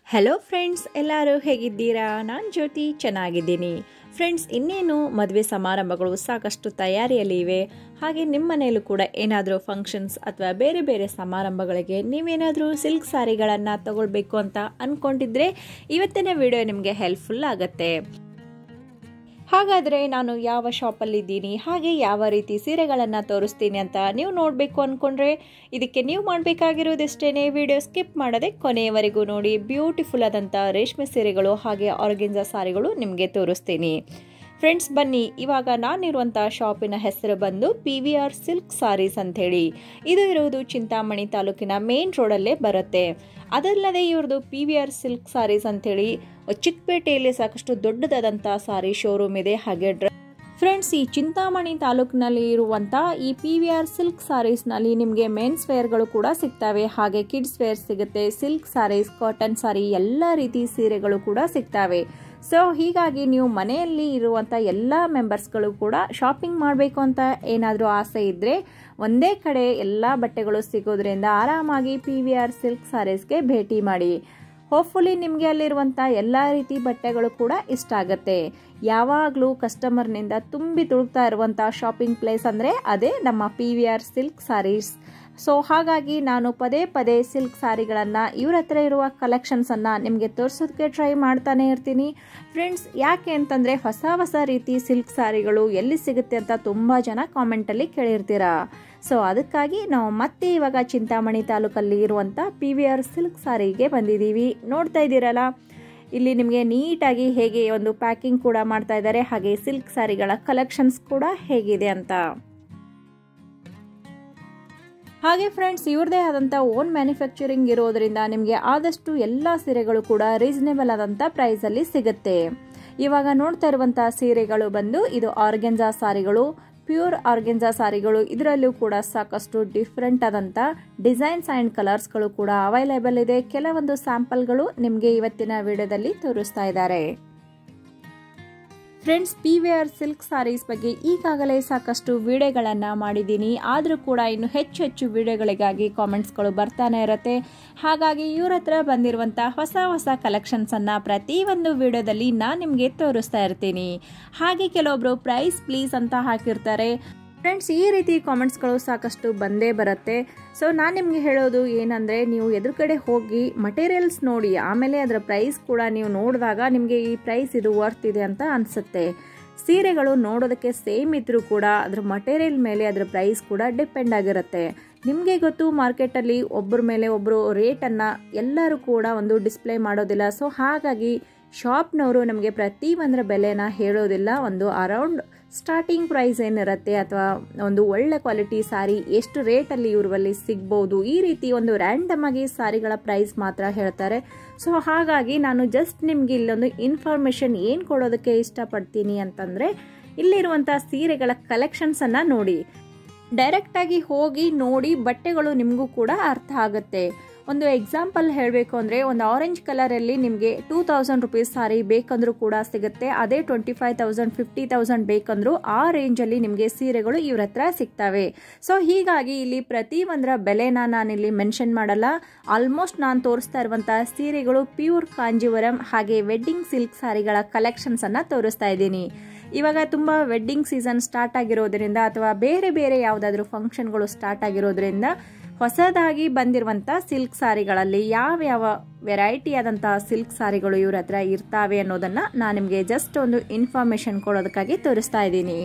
hello friends ಎಲ್ಲರೂ ಹೇಗಿದ್ದೀರಾ ನಾನು ಜ್ಯೋತಿ ಚೆನ್ನಾಗಿದ್ದೀನಿ ಫ್ರೆಂಡ್ಸ್ ಇನ್ನೇನು ಮದುವೆ ಸಮಾರಂಭಗಳು ಸಾಕಷ್ಟು ತಯಾರಿಯಲ್ಲಿ ಇವೆ ಹಾಗೆ ನಿಮ್ಮ ಮನೆಯಲ್ಲೂ ಕೂಡ ಏನಾದರೂ ಫಂಕ್ಷನ್ಸ್ ಅಥವಾ ಬೇರೆ ಬೇರೆ ಸಮಾರಂಭಗಳಿಗೆ ನೀವೇನಾದರೂ ಸಿಲ್ಕ್ ಸ್ಯಾರಿಗಳನ್ನು ತಗೊಳ್ಬೇಕು ಅಂತ ಅಂದ್ಕೊಂಡಿದ್ರೆ ಇವತ್ತಿನ ವಿಡಿಯೋ ನಿಮಗೆ ಹೆಲ್ಪ್ಫುಲ್ ಆಗುತ್ತೆ ಹಾಗಾದರೆ ನಾನು ಯಾವ ಶಾಪಲ್ಲಿದ್ದೀನಿ ಹಾಗೆ ಯಾವ ರೀತಿ ಸೀರೆಗಳನ್ನು ತೋರಿಸ್ತೀನಿ ಅಂತ ನೀವು ನೋಡಬೇಕು ಅಂದ್ಕೊಂಡ್ರೆ ಇದಕ್ಕೆ ನೀವು ಮಾಡಬೇಕಾಗಿರೋದಿಷ್ಟೇ ವಿಡಿಯೋ ಸ್ಕಿಪ್ ಮಾಡದೆ ಕೊನೆಯವರೆಗೂ ನೋಡಿ ಬ್ಯೂಟಿಫುಲ್ ಆದಂಥ ರೇಷ್ಮೆ ಸೀರೆಗಳು ಹಾಗೆ ಆರ್ಗೆನ್ಜಾ ಸಾರಿಗಳು ನಿಮಗೆ ತೋರಿಸ್ತೀನಿ ಫ್ರೆಂಡ್ಸ್ ಬನ್ನಿ ಇವಾಗ ನಾನಿರುವಂಥ ಶಾಪಿನ ಹೆಸರು ಬಂದು P V R silk saris ಅಂಥೇಳಿ ಇದು ಇರುವುದು ಚಿಂತಾಮಣಿ ತಾಲೂಕಿನ ಮೇನ್ ರೋಡಲ್ಲೇ ಬರುತ್ತೆ ಅದಲ್ಲದೆ ಇವ್ರದ್ದು P V R silk saris ಅಂಥೇಳಿ ಚಿಕ್ಕಪೇಟೆಯಲ್ಲಿ ಸಾಕಷ್ಟು ದೊಡ್ಡದಾದಂಥ ಸಾರಿ ಶೋರೂಮ್ ಇದೆ ಹಾಗೆ ಡ್ರ ಫ್ರೆಂಡ್ಸ್ ಈ ಚಿಂತಾಮಣಿ ತಾಲೂಕಿನಲ್ಲಿ ಇರುವಂಥ ಈ ಪಿ ವಿ ಆರ್ ಸಿಲ್ಕ್ ಸಾರೀಸ್ನಲ್ಲಿ ನಿಮಗೆ ಮೆನ್ಸ್ ವೇರ್ಗಳು ಕೂಡ ಸಿಗ್ತವೆ ಹಾಗೆ ಕಿಡ್ಸ್ ವೇರ್ ಸಿಗುತ್ತೆ ಸಿಲ್ಕ್ ಸಾರೀಸ್ ಕಾಟನ್ ಸಾರಿ ಎಲ್ಲ ರೀತಿ ಸೀರೆಗಳು ಕೂಡ ಸಿಗ್ತವೆ ಸೊ ಹೀಗಾಗಿ ನೀವು ಮನೆಯಲ್ಲಿ ಇರುವಂಥ ಎಲ್ಲ ಮೆಂಬರ್ಸ್ಗಳು ಕೂಡ ಶಾಪಿಂಗ್ ಮಾಡಬೇಕು ಅಂತ ಏನಾದರೂ ಆಸೆ ಇದ್ದರೆ ಒಂದೇ ಕಡೆ ಎಲ್ಲ ಬಟ್ಟೆಗಳು ಸಿಗೋದ್ರಿಂದ ಆರಾಮಾಗಿ ಪಿ ವಿ ಆರ್ ಸಿಲ್ಕ್ ಸಾರೀಸ್ಗೆ ಭೇಟಿ ಮಾಡಿ ಹೋಪ್ಫುಲಿ ನಿಮಗೆ ಅಲ್ಲಿರುವಂಥ ಎಲ್ಲ ರೀತಿ ಬಟ್ಟೆಗಳು ಕೂಡ ಇಷ್ಟ ಆಗುತ್ತೆ ಯಾವಾಗಲೂ ಕಸ್ಟಮರ್ನಿಂದ ತುಂಬಿ ತುಳುಕ್ತಾ ಇರುವಂಥ ಶಾಪಿಂಗ್ ಪ್ಲೇಸ್ ಅಂದರೆ ಅದೇ ನಮ್ಮ P V R silk sarees so ಹಾಗಾಗಿ ನಾನು ಪದೇ ಪದೇ ಸಿಲ್ಕ್ ಸ್ಯಾರಿಗಳನ್ನು ಇವ್ರ ಹತ್ರ ಇರುವ ಕಲೆಕ್ಷನ್ಸನ್ನು ನಿಮಗೆ ತೋರಿಸೋದಕ್ಕೆ ಟ್ರೈ ಮಾಡ್ತಾನೆ ಇರ್ತೀನಿ ಫ್ರೆಂಡ್ಸ್ ಯಾಕೆ ಅಂತಂದರೆ ಹೊಸ ಹೊಸ ರೀತಿ ಸಿಲ್ಕ್ ಸ್ಯಾರಿಗಳು ಎಲ್ಲಿ ಸಿಗುತ್ತೆ ಅಂತ ತುಂಬ ಜನ ಕಾಮೆಂಟಲ್ಲಿ ಕೇಳಿರ್ತೀರಾ ಸೊ ಅದಕ್ಕಾಗಿ ನಾವು ಮತ್ತೆ ಇವಾಗ ಚಿಂತಾಮಣಿ ತಾಲೂಕಲ್ಲಿ ಇರುವಂಥ ಪಿ ವಿ ಆರ್ ಸಿಲ್ಕ್ ಸಾರಿಗೆ ಬಂದಿದ್ದೀವಿ ನೋಡ್ತಾ ಇದ್ದೀರಲ್ಲ ಇಲ್ಲಿ ನಿಮಗೆ ನೀಟಾಗಿ ಹೇಗೆ ಒಂದು ಪ್ಯಾಕಿಂಗ್ ಕೂಡ ಮಾಡ್ತಾ ಇದ್ದಾರೆ ಹಾಗೆ ಸಿಲ್ಕ್ ಸ್ಯಾರಿಗಳ ಕಲೆಕ್ಷನ್ಸ್ ಕೂಡ ಹೇಗಿದೆ ಅಂತ ಹಾಗೆ ಫ್ರೆಂಡ್ಸ್ ಇವ್ರದೇ ಆದಂಥ ಓನ್ ಮ್ಯಾನುಫ್ಯಾಕ್ಚರಿಂಗ್ ಇರೋದ್ರಿಂದ ನಿಮಗೆ ಆದಷ್ಟು ಎಲ್ಲ ಸೀರೆಗಳು ಕೂಡ ರೀಸನೇಬಲ್ ಆದಂಥ ಪ್ರೈಸಲ್ಲಿ ಸಿಗುತ್ತೆ ಇವಾಗ ನೋಡ್ತಾ ಇರುವಂಥ ಸೀರೆಗಳು ಬಂದು ಇದು ಆರ್ಗೆನ್ಜಾ ಸಾರಿಗಳು ಪ್ಯೂರ್ ಆರ್ಗೆನ್ಜಾ ಸಾರಿಗಳು ಇದರಲ್ಲೂ ಕೂಡ ಸಾಕಷ್ಟು ಡಿಫ್ರೆಂಟ್ ಆದಂಥ ಡಿಸೈನ್ಸ್ ಆ್ಯಂಡ್ ಕಲರ್ಸ್ಗಳು ಕೂಡ ಅವೈಲೇಬಲ್ ಇದೆ ಕೆಲವೊಂದು ಸ್ಯಾಂಪಲ್ಗಳು ನಿಮಗೆ ಇವತ್ತಿನ ವಿಡಿಯೋದಲ್ಲಿ ತೋರಿಸ್ತಾ ಇದ್ದಾರೆ friends P V R silk sarees ಬಗ್ಗೆ ಈಗಾಗಲೇ ಸಾಕಷ್ಟು ವಿಡಿಯೋಗಳನ್ನು ಮಾಡಿದ್ದೀನಿ ಆದರೂ ಕೂಡ ಇನ್ನು ಹೆಚ್ಚು ಹೆಚ್ಚು ವಿಡಿಯೋಗಳಿಗಾಗಿ ಕಾಮೆಂಟ್ಸ್ಗಳು ಬರ್ತಾನೆ ಇರುತ್ತೆ ಹಾಗಾಗಿ ಇವ್ರ ಹತ್ರ ಬಂದಿರುವಂಥ ಹೊಸ ಹೊಸ ಕಲೆಕ್ಷನ್ಸನ್ನು ಪ್ರತಿಯೊಂದು ವಿಡಿಯೋದಲ್ಲಿ ನಾನು ನಿಮಗೆ ತೋರಿಸ್ತಾ ಇರ್ತೀನಿ ಹಾಗೆ ಕೆಲವೊಬ್ಬರು ಪ್ರೈಸ್ ಪ್ಲೀಸ್ ಅಂತ ಹಾಕಿರ್ತಾರೆ ಫ್ರೆಂಡ್ಸ್ ಈ ರೀತಿ ಕಾಮೆಂಟ್ಸ್ಗಳು ಸಾಕಷ್ಟು ಬಂದೇ ಬರುತ್ತೆ ಸೊ ನಾನು ನಿಮಗೆ ಹೇಳೋದು ಏನಂದರೆ ನೀವು ಎದುರುಗಡೆ ಹೋಗಿ ಮಟೀರಿಯಲ್ಸ್ ನೋಡಿ ಆಮೇಲೆ ಅದರ ಪ್ರೈಸ್ ಕೂಡ ನೀವು ನೋಡಿದಾಗ ನಿಮಗೆ ಈ ಪ್ರೈಸ್ ಇದು ವರ್ತ್ ಇದೆ ಅಂತ ಅನಿಸುತ್ತೆ ಸೀರೆಗಳು ನೋಡೋದಕ್ಕೆ ಸೇಮ್ ಇದ್ದರೂ ಕೂಡ ಅದ್ರ ಮಟೀರಿಯಲ್ ಮೇಲೆ ಅದರ ಪ್ರೈಸ್ ಕೂಡ ಡಿಪೆಂಡ್ ಆಗಿರುತ್ತೆ ನಿಮಗೆ ಗೊತ್ತು ಮಾರ್ಕೆಟಲ್ಲಿ ಒಬ್ಬರ ಮೇಲೆ ಒಬ್ಬರು ರೇಟನ್ನು ಎಲ್ಲರೂ ಕೂಡ ಒಂದು ಡಿಸ್ಪ್ಲೇ ಮಾಡೋದಿಲ್ಲ ಸೊ ಹಾಗಾಗಿ ಶಾಪ್ನವರು ನಮಗೆ ಪ್ರತಿ ಒಂದರ ಬೆಲೆನ ಹೇಳೋದಿಲ್ಲ ಒಂದು ಅರೌಂಡ್ ಸ್ಟಾರ್ಟಿಂಗ್ ಪ್ರೈಸ್ ಏನಿರುತ್ತೆ ಅಥವಾ ಒಂದು ಒಳ್ಳೆ ಕ್ವಾಲಿಟಿ ಸಾರಿ ಎಷ್ಟು ರೇಟಲ್ಲಿ ಇವ್ರಲ್ಲಿ ಸಿಗ್ಬೋದು ಈ ರೀತಿ ಒಂದು ರ್ಯಾಂಡಮ್ ಆಗಿ ಸಾರಿಗಳ ಪ್ರೈಸ್ ಮಾತ್ರ ಹೇಳ್ತಾರೆ ಸೊ ಹಾಗಾಗಿ ನಾನು ಜಸ್ಟ್ ನಿಮಗೆ ಇಲ್ಲೊಂದು ಇನ್ಫಾರ್ಮೇಷನ್ ಏನು ಕೊಡೋದಕ್ಕೆ ಇಷ್ಟಪಡ್ತೀನಿ ಅಂತಂದರೆ ಇಲ್ಲಿರುವಂಥ ಸೀರೆಗಳ ಕಲೆಕ್ಷನ್ಸನ್ನು ನೋಡಿ ಡೈರೆಕ್ಟಾಗಿ ಹೋಗಿ ನೋಡಿ ಬಟ್ಟೆಗಳು ನಿಮಗೂ ಕೂಡ ಅರ್ಥ ಆಗುತ್ತೆ ಒಂದು ಎಕ್ಸಾಂಪಲ್ ಹೇಳಬೇಕು ಅಂದರೆ ಒಂದು ಆರೆಂಜ್ ಕಲರಲ್ಲಿ ನಿಮಗೆ ಟೂ ತೌಸಂಡ್ ರುಪೀಸ್ ಸಾರಿ ಬೇಕಂದ್ರೂ ಕೂಡ ಸಿಗುತ್ತೆ ಅದೇ twenty five thousand fifty thousand ಬೇಕಂದ್ರೂ ಆ ರೇಂಜಲ್ಲಿ ನಿಮಗೆ ಸೀರೆಗಳು ಇವ್ರ ಹತ್ರ ಸಿಗ್ತವೆ ಸೊ ಹೀಗಾಗಿ ಇಲ್ಲಿ ಪ್ರತಿ ಒಂದರ ಬೆಲೆನ ನಾನಿಲ್ಲಿ ಮೆನ್ಷನ್ ಮಾಡಲ್ಲ ಆಲ್ಮೋಸ್ಟ್ ನಾನು ತೋರಿಸ್ತಾ ಇರುವಂಥ ಸೀರೆಗಳು ಪ್ಯೂರ್ ಕಾಂಜಿವರಂ ಹಾಗೆ ವೆಡ್ಡಿಂಗ್ ಸಿಲ್ಕ್ ಸಾರಿಗಳ ಕಲೆಕ್ಷನ್ಸನ್ನು ತೋರಿಸ್ತಾ ಇದ್ದೀನಿ ಇವಾಗ ತುಂಬ ವೆಡ್ಡಿಂಗ್ ಸೀಸನ್ ಸ್ಟಾರ್ಟ್ ಆಗಿರೋದ್ರಿಂದ ಅಥವಾ ಬೇರೆ ಬೇರೆ ಯಾವುದಾದ್ರೂ ಫಂಕ್ಷನ್ಗಳು ಸ್ಟಾರ್ಟ್ ಆಗಿರೋದ್ರಿಂದ ಹೊಸದಾಗಿ ಬಂದಿರುವಂಥ ಸಿಲ್ಕ್ ಸಾರಿಗಳಲ್ಲಿ ಯಾವ್ಯಾವ ವೆರೈಟಿ ಆದಂಥ ಸಿಲ್ಕ್ ಸಾರಿಗಳು ಇವ್ರ ಹತ್ರ ಇರ್ತಾವೆ ಅನ್ನೋದನ್ನು ನಾನು ನಿಮಗೆ ಜಸ್ಟ್ ಒಂದು ಇನ್ಫಾರ್ಮೇಷನ್ ಕೊಡೋದಕ್ಕಾಗಿ ತೋರಿಸ್ತಾ ಇದ್ದೀನಿ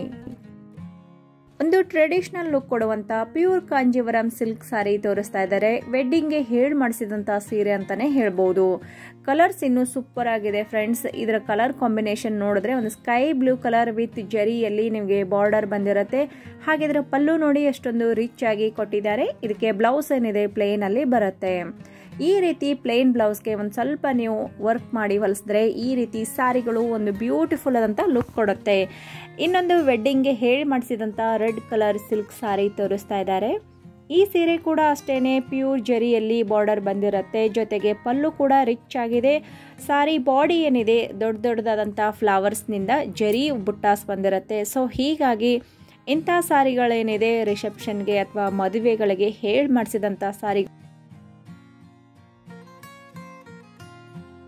ಒಂದು ಟ್ರೆಡಿಷ್ನಲ್ ಲುಕ್ ಕೊಡುವಂಥ ಪ್ಯೂರ್ ಕಾಂಜಿವರಂ ಸಿಲ್ಕ್ ಸಾರಿ ತೋರಿಸ್ತಾ ಇದ್ದಾರೆ ವೆಡ್ಡಿಂಗ್ಗೆ ಹೇಳಿ ಮಾಡಿಸಿದಂಥ ಸೀರೆ ಅಂತಲೇ ಹೇಳ್ಬೋದು ಕಲರ್ಸ್ ಇನ್ನೂ ಸೂಪರ್ ಆಗಿದೆ ಫ್ರೆಂಡ್ಸ್ ಇದರ ಕಲರ್ ಕಾಂಬಿನೇಷನ್ ನೋಡಿದ್ರೆ ಒಂದು ಸ್ಕೈ ಬ್ಲೂ ಕಲರ್ ವಿತ್ ಜರಿಯಲ್ಲಿ ನಿಮಗೆ ಬಾರ್ಡರ್ ಬಂದಿರುತ್ತೆ ಹಾಗೆ ಇದರ ಪಲ್ಲು ನೋಡಿ ಎಷ್ಟೊಂದು ರಿಚ್ ಆಗಿ ಕೊಟ್ಟಿದ್ದಾರೆ ಇದಕ್ಕೆ ಬ್ಲೌಸ್ ಏನಿದೆ ಪ್ಲೇನಲ್ಲಿ ಬರುತ್ತೆ ಈ ರೀತಿ ಪ್ಲೇನ್ ಬ್ಲೌಸ್ಗೆ ಒಂದು ಸ್ವಲ್ಪ ನೀವು ವರ್ಕ್ ಮಾಡಿ ಹೊಲಿಸಿದ್ರೆ ಈ ರೀತಿ ಸ್ಯಾರಿಗಳು ಒಂದು ಬ್ಯೂಟಿಫುಲ್ ಆದಂಥ ಲುಕ್ ಕೊಡುತ್ತೆ ಇನ್ನೊಂದು ವೆಡ್ಡಿಂಗ್ಗೆ ಹೇಳಿ ಮಾಡಿಸಿದಂಥ ರೆಡ್ ಕಲರ್ ಸಿಲ್ಕ್ ಸ್ಯಾರಿ ತೋರಿಸ್ತಾ ಇದ್ದಾರೆ ಈ ಸೀರೆ ಕೂಡ ಅಷ್ಟೇ ಪ್ಯೂರ್ ಜರಿಯಲ್ಲಿ ಬಾರ್ಡರ್ ಬಂದಿರುತ್ತೆ ಜೊತೆಗೆ ಪಲ್ಲು ಕೂಡ ರಿಚ್ ಆಗಿದೆ ಸಾರಿ ಬಾಡಿ ಏನಿದೆ ದೊಡ್ಡ ದೊಡ್ಡದಾದಂಥ ಫ್ಲವರ್ಸ್ನಿಂದ ಜರಿ ಬುಟ್ಟಾಸ್ ಬಂದಿರುತ್ತೆ ಸೊ ಹೀಗಾಗಿ ಇಂಥ ಸಾರಿಗಳೇನಿದೆ ರಿಸೆಪ್ಷನ್ಗೆ ಅಥವಾ ಮದುವೆಗಳಿಗೆ ಹೇಳಿ ಮಾಡಿಸಿದಂಥ ಸಾರಿ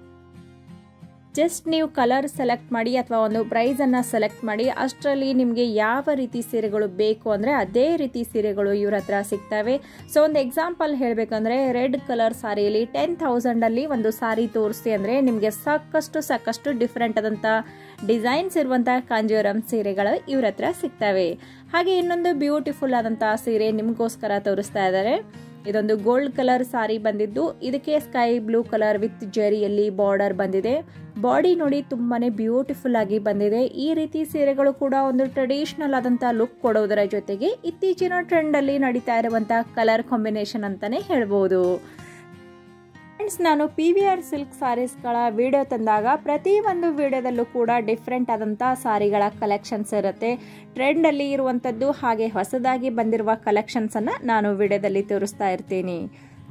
ಜಸ್ಟ್ ನೀವು ಕಲರ್ ಸೆಲೆಕ್ಟ್ ಮಾಡಿ ಅಥವಾ ಒಂದು ಪ್ರೈಸನ್ನು ಸೆಲೆಕ್ಟ್ ಮಾಡಿ ಅಷ್ಟರಲ್ಲಿ ನಿಮಗೆ ಯಾವ ರೀತಿ ಸೀರೆಗಳು ಬೇಕು ಅಂದರೆ ಅದೇ ರೀತಿ ಸೀರೆಗಳು ಇವ್ರ ಹತ್ರ ಸಿಗ್ತವೆ ಸೊ ಒಂದು ಎಕ್ಸಾಂಪಲ್ ಹೇಳಬೇಕಂದ್ರೆ ರೆಡ್ ಕಲರ್ ಸಾರಿಯಲ್ಲಿ ಟೆನ್ ಥೌಸಂಡಲ್ಲಿ ಒಂದು ಸಾರಿ ತೋರಿಸಿ ಅಂದರೆ ನಿಮಗೆ ಸಾಕಷ್ಟು ಸಾಕಷ್ಟು ಡಿಫ್ರೆಂಟ್ ಆದಂಥ ಡಿಸೈನ್ಸ್ ಇರುವಂಥ ಕಾಂಜೀವರಂ ಸೀರೆಗಳು ಇವ್ರ ಹತ್ರ ಸಿಗ್ತವೆ ಹಾಗೆ ಇನ್ನೊಂದು ಬ್ಯೂಟಿಫುಲ್ ಆದಂಥ ಸೀರೆ ನಿಮಗೋಸ್ಕರ ತೋರಿಸ್ತಾ ಇದ್ದಾರೆ ಇದೊಂದು ಗೋಲ್ಡ್ ಕಲರ್ ಸಾರಿ ಬಂದಿದ್ದು ಇದಕ್ಕೆ ಸ್ಕೈ ಬ್ಲೂ ಕಲರ್ ವಿತ್ ಜರಿಯಲ್ಲಿ ಬಾರ್ಡರ್ ಬಂದಿದೆ ಬಾಡಿ ನೋಡಿ ತುಂಬಾನೇ ಬ್ಯೂಟಿಫುಲ್ ಆಗಿ ಬಂದಿದೆ ಈ ರೀತಿ ಸೀರೆಗಳು ಕೂಡ ಒಂದು ಟ್ರೆಡಿಷನಲ್ ಆದಂಥ ಲುಕ್ ಕೊಡೋದರ ಜೊತೆಗೆ ಇತ್ತೀಚಿನ ಟ್ರೆಂಡಲ್ಲಿ ನಡೀತಾ ಇರುವಂಥ ಕಲರ್ ಕಾಂಬಿನೇಷನ್ ಅಂತಲೇ ಹೇಳ್ಬೋದು ಫ್ರೆಂಡ್ಸ್ ನಾನು ಪಿ ವಿ ಆರ್ ಸಿಲ್ಕ್ ಸಾರೀಸ್ಗಳ ವಿಡಿಯೋ ತಂದಾಗ ಪ್ರತಿ ಒಂದು ವಿಡಿಯೋದಲ್ಲೂ ಕೂಡ ಡಿಫ್ರೆಂಟ್ ಆದಂಥ ಸಾರಿಗಳ ಕಲೆಕ್ಷನ್ಸ್ ಇರುತ್ತೆ ಟ್ರೆಂಡಲ್ಲಿ ಇರುವಂಥದ್ದು ಹಾಗೆ ಹೊಸದಾಗಿ ಬಂದಿರುವ ಕಲೆಕ್ಷನ್ಸನ್ನು ನಾನು ವಿಡಿಯೋದಲ್ಲಿ ತೋರಿಸ್ತಾ ಇರ್ತೀನಿ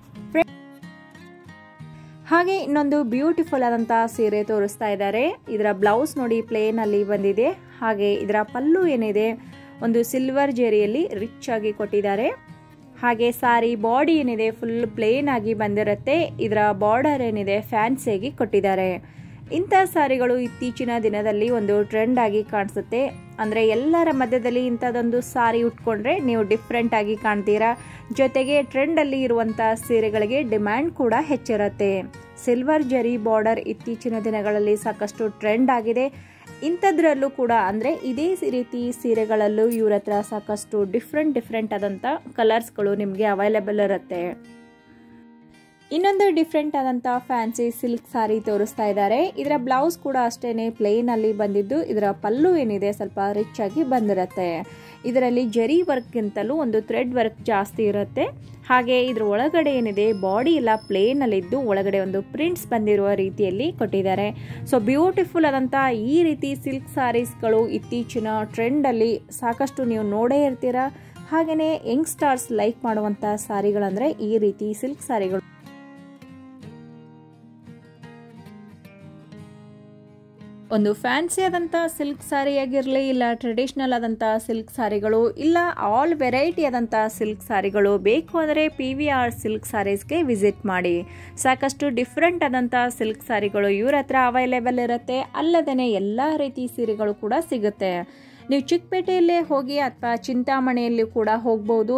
ಹಾಗೆ ಇನ್ನೊಂದು ಬ್ಯೂಟಿಫುಲ್ ಆದಂಥ ಸೀರೆ ತೋರಿಸ್ತಾ ಇದ್ದಾರೆ ಇದರ ಬ್ಲೌಸ್ ನೋಡಿ ಪ್ಲೇನ್ ಅಲ್ಲಿ ಬಂದಿದೆ ಹಾಗೆ ಇದರ ಪಲ್ಲು ಏನಿದೆ ಒಂದು ಸಿಲ್ವರ್ ಜೇರಿಯಲ್ಲಿ ರಿಚ್ ಆಗಿ ಕೊಟ್ಟಿದ್ದಾರೆ ಹಾಗೆ ಸಾರಿ ಬಾಡಿ ಏನಿದೆ ಫುಲ್ ಪ್ಲೇನ್ ಆಗಿ ಬಂದಿರುತ್ತೆ ಇದರ ಬಾರ್ಡರ್ ಏನಿದೆ ಫ್ಯಾನ್ಸಿಯಾಗಿ ಕೊಟ್ಟಿದ್ದಾರೆ ಇಂಥ ಸಾರಿಗಳು ಇತ್ತೀಚಿನ ದಿನದಲ್ಲಿ ಒಂದು ಟ್ರೆಂಡ್ ಆಗಿ ಕಾಣಿಸುತ್ತೆ ಅಂದರೆ ಎಲ್ಲರ ಮಧ್ಯದಲ್ಲಿ ಇಂಥದ್ದೊಂದು ಸಾರಿ ಉಟ್ಕೊಂಡ್ರೆ ನೀವು ಡಿಫ್ರೆಂಟ್ ಆಗಿ ಕಾಣ್ತೀರಾ ಜೊತೆಗೆ ಟ್ರೆಂಡಲ್ಲಿ ಇರುವಂಥ ಸೀರೆಗಳಿಗೆ ಡಿಮ್ಯಾಂಡ್ ಕೂಡ ಹೆಚ್ಚಿರುತ್ತೆ ಸಿಲ್ವರ್ ಜರಿ ಬಾರ್ಡರ್ ಇತ್ತೀಚಿನ ದಿನಗಳಲ್ಲಿ ಸಾಕಷ್ಟು ಟ್ರೆಂಡ್ ಆಗಿದೆ ಇಂಥದ್ರಲ್ಲೂ ಕೂಡ ಅಂದರೆ ಇದೇ ರೀತಿ ಸೀರೆಗಳಲ್ಲೂ ಇವ್ರ ಹತ್ರ ಸಾಕಷ್ಟು ಡಿಫ್ರೆಂಟ್ ಡಿಫ್ರೆಂಟ್ ಆದಂಥ ಕಲರ್ಸ್ಗಳು ನಿಮಗೆ ಅವೈಲೇಬಲ್ ಇರುತ್ತೆ ಇನ್ನೊಂದು ಡಿಫ್ರೆಂಟ್ ಆದಂಥ ಫ್ಯಾನ್ಸಿ ಸಿಲ್ಕ್ ಸಾರಿ ತೋರಿಸ್ತಾ ಇದ್ದಾರೆ ಇದರ ಬ್ಲೌಸ್ ಕೂಡ ಅಷ್ಟೇ ಪ್ಲೇನ್ ಅಲ್ಲಿ ಬಂದಿದ್ದು ಇದರ ಪಲ್ಲು ಏನಿದೆ ಸ್ವಲ್ಪ ರಿಚ್ ಆಗಿ ಬಂದಿರುತ್ತೆ ಇದರಲ್ಲಿ ಜರಿ ವರ್ಕ್ಗಿಂತಲೂ ಒಂದು ಥ್ರೆಡ್ ವರ್ಕ್ ಜಾಸ್ತಿ ಇರುತ್ತೆ ಹಾಗೆ ಇದ್ರ ಒಳಗಡೆ ಏನಿದೆ ಬಾಡಿ ಎಲ್ಲ ಪ್ಲೇನ್ ಅಲ್ಲಿದ್ದು ಒಳಗಡೆ ಒಂದು ಪ್ರಿಂಟ್ಸ್ ಬಂದಿರುವ ರೀತಿಯಲ್ಲಿ ಕೊಟ್ಟಿದ್ದಾರೆ ಸೊ ಬ್ಯೂಟಿಫುಲ್ ಆದಂಥ ಈ ರೀತಿ ಸಿಲ್ಕ್ ಸಾರೀಸ್ಗಳು ಇತ್ತೀಚಿನ ಟ್ರೆಂಡಲ್ಲಿ ಸಾಕಷ್ಟು ನೀವು ನೋಡೇ ಇರ್ತೀರಾ ಹಾಗೆಯೇ ಯಂಗ್ಸ್ಟಾರ್ಸ್ ಲೈಕ್ ಮಾಡುವಂಥ ಸಾರಿಗಳಂದರೆ ಈ ರೀತಿ ಸಿಲ್ಕ್ ಸಾರಿಗಳು ಒಂದು ಫ್ಯಾನ್ಸಿ ಆದಂಥ ಸಿಲ್ಕ್ ಸಾರಿ ಆಗಿರಲಿ ಇಲ್ಲ ಟ್ರೆಡಿಷ್ನಲ್ ಆದಂಥ ಸಿಲ್ಕ್ ಸಾರಿಗಳು ಇಲ್ಲ ಆಲ್ ವೆರೈಟಿ ಆದಂಥ ಸಿಲ್ಕ್ ಸಾರಿಗಳು ಬೇಕು ಅಂದರೆ ಪಿ ವಿ ಆರ್ ಸಿಲ್ಕ್ ಸಾರೀಸ್ಗೆ ವಿಸಿಟ್ ಮಾಡಿ ಸಾಕಷ್ಟು ಡಿಫ್ರೆಂಟ್ ಆದಂಥ ಸಿಲ್ಕ್ ಸಾರಿಗಳು ಇವ್ರ ಹತ್ರ ಅವೈಲೇಬಲ್ ಇರುತ್ತೆ ಅಲ್ಲದೇ ಎಲ್ಲ ರೀತಿ ಸೀರೆಗಳು ಕೂಡ ಸಿಗುತ್ತೆ ನೀವು ಚಿಕ್ಕಪೇಟೆಯಲ್ಲೇ ಹೋಗಿ ಅಥವಾ ಚಿಂತಾಮಣಿಯಲ್ಲಿ ಕೂಡ ಹೋಗ್ಬೋದು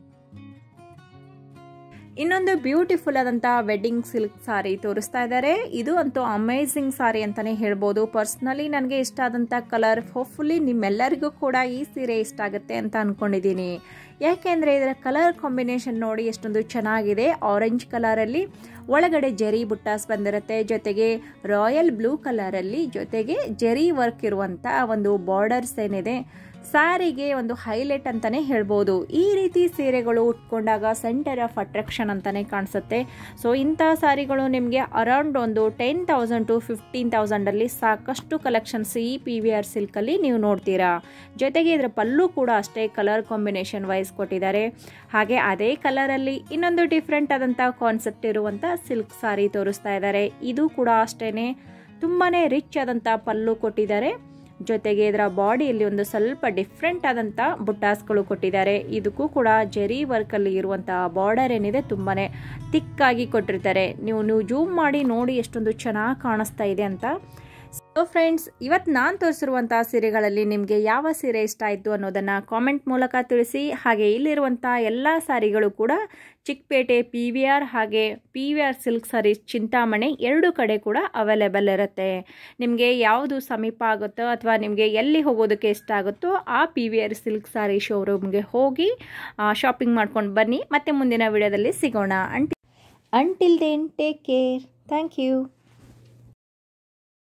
ಇನ್ನೊಂದು ಬ್ಯೂಟಿಫುಲ್ ಆದಂಥ ವೆಡ್ಡಿಂಗ್ ಸಿಲ್ಕ್ ಸಾರಿ ತೋರಿಸ್ತಾ ಇದ್ದಾರೆ ಇದು ಅಂತೂ ಅಮೇಝಿಂಗ್ ಸಾರಿ ಅಂತಾನೆ ಹೇಳ್ಬೋದು ಪರ್ಸ್ನಲಿ ನನಗೆ ಇಷ್ಟ ಆದಂಥ ಕಲರ್ ಹೋಪ್ಫುಲಿ ನಿಮ್ಮೆಲ್ಲರಿಗೂ ಕೂಡ ಈ ಸೀರೆ ಇಷ್ಟ ಆಗುತ್ತೆ ಅಂತ ಅಂದ್ಕೊಂಡಿದ್ದೀನಿ ಯಾಕೆಂದರೆ ಇದರ ಕಲರ್ ಕಾಂಬಿನೇಷನ್ ನೋಡಿ ಎಷ್ಟೊಂದು ಚೆನ್ನಾಗಿದೆ ಆರೆಂಜ್ ಕಲರಲ್ಲಿ ಒಳಗಡೆ ಜರಿ ಬುಟ್ಟಾಸ್ ಬಂದಿರುತ್ತೆ ಜೊತೆಗೆ ರಾಯಲ್ ಬ್ಲೂ ಕಲರಲ್ಲಿ ಜೊತೆಗೆ ಜರಿ ವರ್ಕ್ ಇರುವಂಥ ಒಂದು ಬಾರ್ಡರ್ಸ್ ಏನಿದೆ ಸ್ಯಾರಿಗೆ ಒಂದು ಹೈಲೈಟ್ ಅಂತಲೇ ಹೇಳ್ಬೋದು ಈ ರೀತಿ ಸೀರೆಗಳು ಉಟ್ಕೊಂಡಾಗ ಸೆಂಟರ್ ಆಫ್ ಅಟ್ರಾಕ್ಷನ್ ಅಂತಲೇ ಕಾಣಿಸುತ್ತೆ ಸೊ ಇಂಥ ಸಾರಿಗಳು ನಿಮಗೆ ಅರೌಂಡ್ ಒಂದು ಟೆನ್ ತೌಸಂಡ್ ಟು ಫಿಫ್ಟೀನ್ ತೌಸಂಡಲ್ಲಿ ಸಾಕಷ್ಟು ಕಲೆಕ್ಷನ್ಸ್ ಈ ಪಿ ವಿ ಆರ್ ಸಿಲ್ಕಲ್ಲಿ ನೀವು ನೋಡ್ತೀರಾ ಜೊತೆಗೆ ಇದರ ಪಲ್ಲು ಕೂಡ ಅಷ್ಟೇ ಕಲರ್ ಕಾಂಬಿನೇಷನ್ ವೈಸ್ ಕೊಟ್ಟಿದ್ದಾರೆ ಹಾಗೆ ಅದೇ ಕಲರಲ್ಲಿ ಇನ್ನೊಂದು ಡಿಫ್ರೆಂಟ್ ಆದಂಥ ಕಾನ್ಸೆಪ್ಟ್ ಇರುವಂಥ ಸಿಲ್ಕ್ ಸಾರಿ ತೋರಿಸ್ತಾ ಇದ್ದಾರೆ ಇದು ಕೂಡ ಅಷ್ಟೇ ತುಂಬಾ ರಿಚ್ ಆದಂಥ ಪಲ್ಲು ಕೊಟ್ಟಿದ್ದಾರೆ ಜೊತೆಗೆ ಇದರ ಬಾಡಿಯಲ್ಲಿ ಒಂದು ಸ್ವಲ್ಪ ಡಿಫ್ರೆಂಟ್ ಆದಂಥ ಬುಟ್ಟಾಸ್ಗಳು ಕೊಟ್ಟಿದ್ದಾರೆ ಇದಕ್ಕೂ ಕೂಡ ಜೆರಿ ವರ್ಕಲ್ಲಿ ಇರುವಂತಹ ಬಾರ್ಡರ್ ಏನಿದೆ ತುಂಬಾ ತಿಕ್ಕಾಗಿ ಕೊಟ್ಟಿರ್ತಾರೆ ನೀವು ನೀವು ಜೂಮ್ ಮಾಡಿ ನೋಡಿ ಎಷ್ಟೊಂದು ಚೆನ್ನಾಗಿ ಕಾಣಿಸ್ತಾ ಇದೆ ಅಂತ ಸೊ ಫ್ರೆಂಡ್ಸ್ ಇವತ್ತು ನಾನು ತೋರಿಸಿರುವಂಥ ಸೀರೆಗಳಲ್ಲಿ ನಿಮಗೆ ಯಾವ ಸೀರೆ ಇಷ್ಟ ಆಯಿತು ಅನ್ನೋದನ್ನು ಕಾಮೆಂಟ್ ಮೂಲಕ ತಿಳಿಸಿ ಹಾಗೆ ಇಲ್ಲಿರುವಂಥ ಎಲ್ಲ ಸಾರಿಗಳು ಕೂಡ ಚಿಕ್ಕಪೇಟೆ ಪಿ ವಿ ಆರ್ ಹಾಗೆ P V R silk sarees Chintamani ಎರಡು ಕಡೆ ಕೂಡ ಅವೈಲೇಬಲ್ ಇರುತ್ತೆ ನಿಮಗೆ ಯಾವುದು ಸಮೀಪ ಆಗುತ್ತೋ ಅಥವಾ ನಿಮಗೆ ಎಲ್ಲಿ ಹೋಗೋದಕ್ಕೆ ಇಷ್ಟ ಆಗುತ್ತೋ ಆ P V R silk sari ಶೋರೂಮ್ಗೆ ಹೋಗಿ ಶಾಪಿಂಗ್ ಮಾಡ್ಕೊಂಡು ಬನ್ನಿ ಮತ್ತೆ ಮುಂದಿನ ವಿಡಿಯೋದಲ್ಲಿ ಸಿಗೋಣ ಅಂಟಿ until then take care thank you